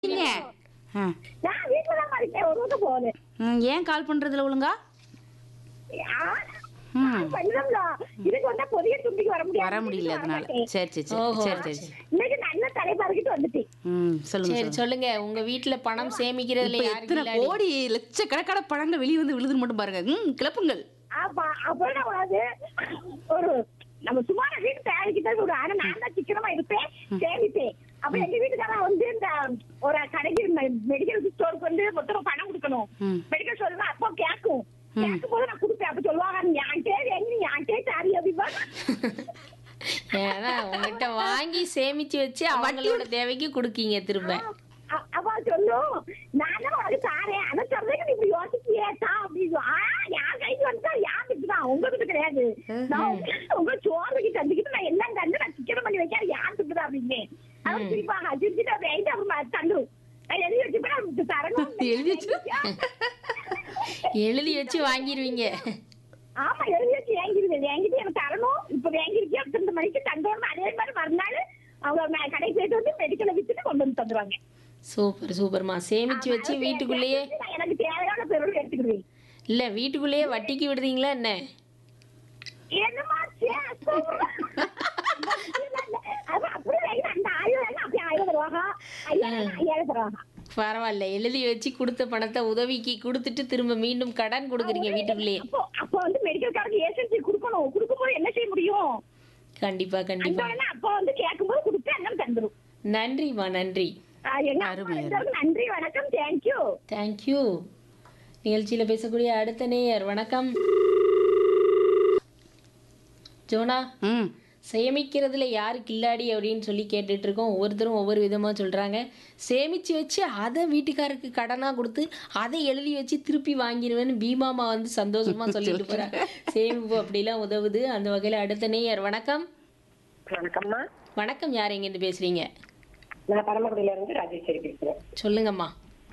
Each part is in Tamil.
நீங்க ஆ. நான் வீட்டுல தான் இருக்கேன் ஒரு வீட்டு போகுது ம், ஏன் கால் பண்றதுல ஒழுங்கா ம். பண்ணல இதுக்கு வந்தா பொதிய தும்பிக்கு வர முடியாது வர முடியல அதனால சரி சரி சரி ஓஹோ. சரி சரி சரி இன்னைக்கு நல்ல தலைப்பாருக்கிட்டு வந்துட்டேன் ம் சொல்லுங்க சரி சொல்லுங்க. சொல்லுங்க உங்க வீட்ல பணம் சேமிக்கிறதுல இப்ப யாருக்கு எத்தனை இல்லாடி? கோடி லட்சக்கணக்கான பணங்கள் வெளியே வந்து விழுதுன்னு மட்டும் பாருங்க ம் கிளப்புங்கள் அப்ப அப்புறம் என்ன பண்ணாது ஒரு நம்ம சுமார வீட்டு தயாரிக்கு தான் ஒரு ஆனா நான் தான் சிக்கனமா இருப்பேன் சேமிப்பேன் அப்ப எங்க வீட்டுக்காரன் வந்து இந்த ஒரு கடைக்கு மெடிக்கல் ஸ்டோருக்கு வந்து மொத்தம் பணம் கொடுக்கணும் ம். மெடிக்கல் ஸ்டோர் அப்போ கேட்கும் கேட்கும் போது நான் கொடுப்பேன் அப்ப சொல்லுவாங்க நீ என்கிட்டே எங்க நீ என்கிட்டே சாரி அப்படிப்பா ஏன்னா உங்ககிட்ட வாங்கி சேமிச்சு வச்சு அவங்களோட தேவைக்கு கொடுக்கீங்க திரும்ப அ- அப்ப சொல்லும் நான் தான் உனக்கு தாரேன் அதை சொல்றதுக்கு நீ இப்படி யோசிச்சியே தான் அப்படின்னு ஆ யார் கைக்கு வந்தா யார் திட்டுதான் உங்களுக்கு கிடையாது நான் உங்க- உங்க சோறுக்கு தந்துக்கிட்டு நான் எல்லாம் தந்து நான் சிக்கனம் பண்ணி வைக்காது யார் திட்டுதா அப்படின்னு அவர் சிரிப்பாங்க சிரிச்சுட்டு அப்படி ஐட்டு அப்புறம் தள்ளு நான் எழுதி வச்சுப்பேன் அவருக்கு தரணும் எழுதி வச்சு எழுதி வச்சு வாங்கிருவீங்க ஆமா எழுதி வச்சு வாங்கிருது வாங்கிட்டு எனக்கு தரணும் இப்ப வாங்கிருக்கேன் ரெண்டு மணிக்கு தந்தோம் அதே மாதிரி மறுநாள் அவங்க ம- கடைக்கு போயிட்டு வந்து மெடிக்கலை வித்துட்டு கொண்டு வந்து தந்துருவாங்க சூப்பர் சூப்பர்மா சேமிச்சு வச்சு வீட்டுக்குள்ளேயே நான் எனக்கு தேவையான பொருள் எடுத்துக்கிடுவேன் இல்ல வீட்டுக்குள்ளேயே வட்டிக்கு விடுறீங்களா என்ன என்னம்மா சேஷம்? அது அப்படியே வைங்க, அந்த ஆயிரம் வேணா அப்படியே ஆயிரம் தருவாங்க. ஐயாயிரம் வேணா ஐயாயிரம் தருவாங்க. பரவாயில்ல எழுதி வச்சு கொடுத்த பணத்தை உதவிக்கு கொடுத்துட்டு திரும்ப மீண்டும் கடன் கொடுக்குறீங்க வீட்டுக்குள்ளேயே அப்போ அப்போ வந்து மெடிக்கல் கார்டுக்கு ஏஜென்சி கொடுக்கணும் கொடுக்கும்போது என்ன செய்ய முடியும் கண்டிப்பா அந்த கண்டிப்பா உடனே அப்போ வந்து கேட்கும்போது கொடுத்து எல்லாம் தந்துரும் நன்றிம்மா நன்றி ஆஹ் எங்க அருமை, அப்பா இருந்தாலும் நன்றி வணக்கம் தேங்க்யூ தேங்க்யூ நிகழ்ச்சியில பேசக்கூடிய அடுத்த நேயர் வணக்கம் ஜோனா ம் சேமிக்கிறதுல யாரு கில்லாடி அப்படின்னு சொல்லி கேட்டுட்டு இருக்கோம் ஒவ்வொருத்தரும் ஒவ்வொரு விதமா சொல்றாங்க சேமிச்சு வச்சு அதை வீட்டுக்காருக்கு கடனா கொடுத்து அதை எழுதி வச்சு திருப்பி வாங்கிடுவேன்னு பீமாமா வந்து சந்தோஷமா சொல்லிட்டு போறாங்க சேமிப்பு அப்படிலாம் உதவுது அந்த வகையில அடுத்த நேயர் வணக்கம் வணக்கம்மா வணக்கம் யார் எங்கேருந்து பேசுறீங்க நான் பரமக்குடியில இருந்து ராஜேஸ்வரி பேசுறேன் சொல்லுங்கம்மா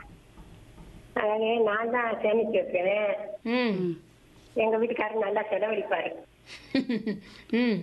அதாவது நான் தான் சேமிச்சு வைப்பேன் ம் எங்க வீட்டுக்காரர் நல்லா செலவழிப்பாரு ம்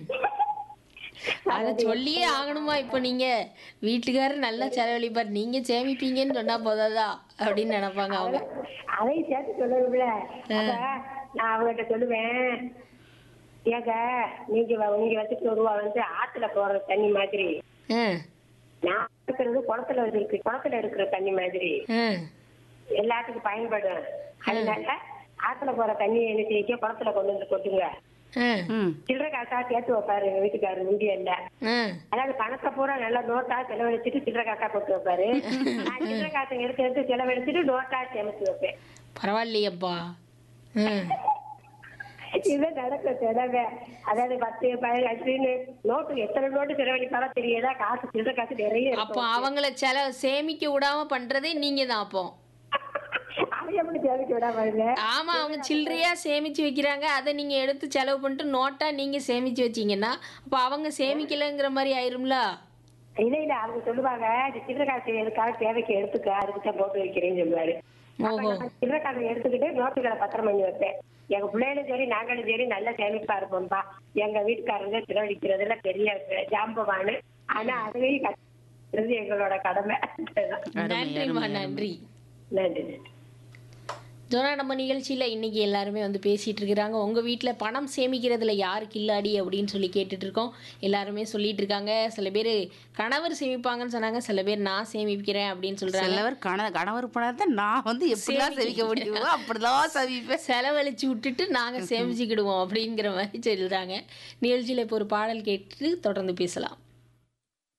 அதை சொல்லியே ஆகணுமா இப்போ நீங்க வீட்டுக்காரர் நல்லா செலவழிப்பார் நீங்க சேமிப்பீங்கன்னு சொன்னா போதாதா அப்படின்னு நினைப்பாங்க அவங்க அதையும் சேர்த்து சொல்லணும்ல அப்ப நான் அவங்ககிட்ட சொல்லுவேன் ஏங்க நீங்க வ- நீங்க வச்சுட்டு ரூபா வந்து ஆத்துல போற தண்ணி மாதிரி ஆ நான் இருக்கிறது குளத்துல இருக்கு குளத்துல இருக்கிற தண்ணி மாதிரி ஆ எல்லாத்துக்கும் பயன்படும் அதனால ஆத்துல போற தண்ணியை என்ன செய்ய குளத்துல கொண்டு வந்து கொட்டுங்க ஆ ம் சில்லறை காசா சேர்த்து வைப்பாரு எங்க வீட்டுக்காரர் முந்தியல்ல ஆ அதாவது பணத்தை பூரா நல்லா நோட்டா செலவழிச்சிட்டு சில்லறை காசா கொண்டு வைப்பாரு நான் சில்லறை காசை எடுத்து எடுத்து செலவழிச்சிட்டு நோட்டா சேமிச்சு வைப்பேன் பரவாயில்லையப்பா ஆ இது நடக்க செலவு அதாவது பத்து பதினஞ்சுன்னு நோட்டு எத்தனை நோட்டு செலவழிப்பாரோ தெரியாதா காசு சில்லறை காசு நிறைய அப்போ இருக்கும் அவங்கள செல சேமிக்க விடாம பண்றதே நீங்க தான் அப்போ அது எப்படி சேமிக்க விடாம இருங்க ஆமா அவங்க சில்லறையா சேமிச்சு வைக்கிறாங்க அதை நீங்க எடுத்து செலவு பண்ணிட்டு நோட்டா நீங்க சேமிச்சு வச்சீங்கன்னா அப்போ அவங்க சேமிக்கலைங்கிற மாதிரி ஆயிரும்ல இல்ல இல்ல அவங்க சொல்லுவாங்க இந்த சில்லறை காசு எதுக்காக தேவைக்கு எடுத்துக்க அதுக்கு தான் போட்டு வைக்கிறேன்னு சொல்லுவாரு ஓஹோ சில்லறை காசை எடுத்துக்கிட்டு நோட்டுகளை பத்திரம் பண்ணி வைப்பேன் எங்க பிள்ளைகளும் சரி நாங்களும் சரி நல்ல சேமிப்பா இருப்போம்ப்பா எங்க வீட்டுக்காரங்க செலவழிக்கிறதுல பெரிய ஜாம்பவானு ஆனா அதுவே கட்டுறது எங்களோட கடமை நன்றிம்மா நன்றி நன்றி ஜோனா நம்ம நிகழ்ச்சியில் இன்னைக்கு எல்லாருமே வந்து பேசிட்டு இருக்கிறாங்க உங்கள் வீட்டில் பணம் சேமிக்கிறதுல யாரு கில்லாடி அப்படின்னு சொல்லி கேட்டுட்டு இருக்கோம் எல்லாருமே சொல்லிட்டு இருக்காங்க சில பேர் கணவர் சேமிப்பாங்கன்னு சொன்னாங்க சில பேர் நான் சேமிக்கிறேன் அப்படின்னு சொல்றாங்க சிலவர் கண கணவர் பணத்தை நான் வந்து எப்படிலாம் சேமிக்க முடியுமோ அப்படிதான் சேமிப்பேன் செலவழிச்சு விட்டுட்டு நாங்கள் சேமிச்சுக்கிடுவோம் அப்படிங்கிற மாதிரி சொல்றாங்க நிகழ்ச்சியில் இப்போ ஒரு பாடல் கேட்டு தொடர்ந்து பேசலாம்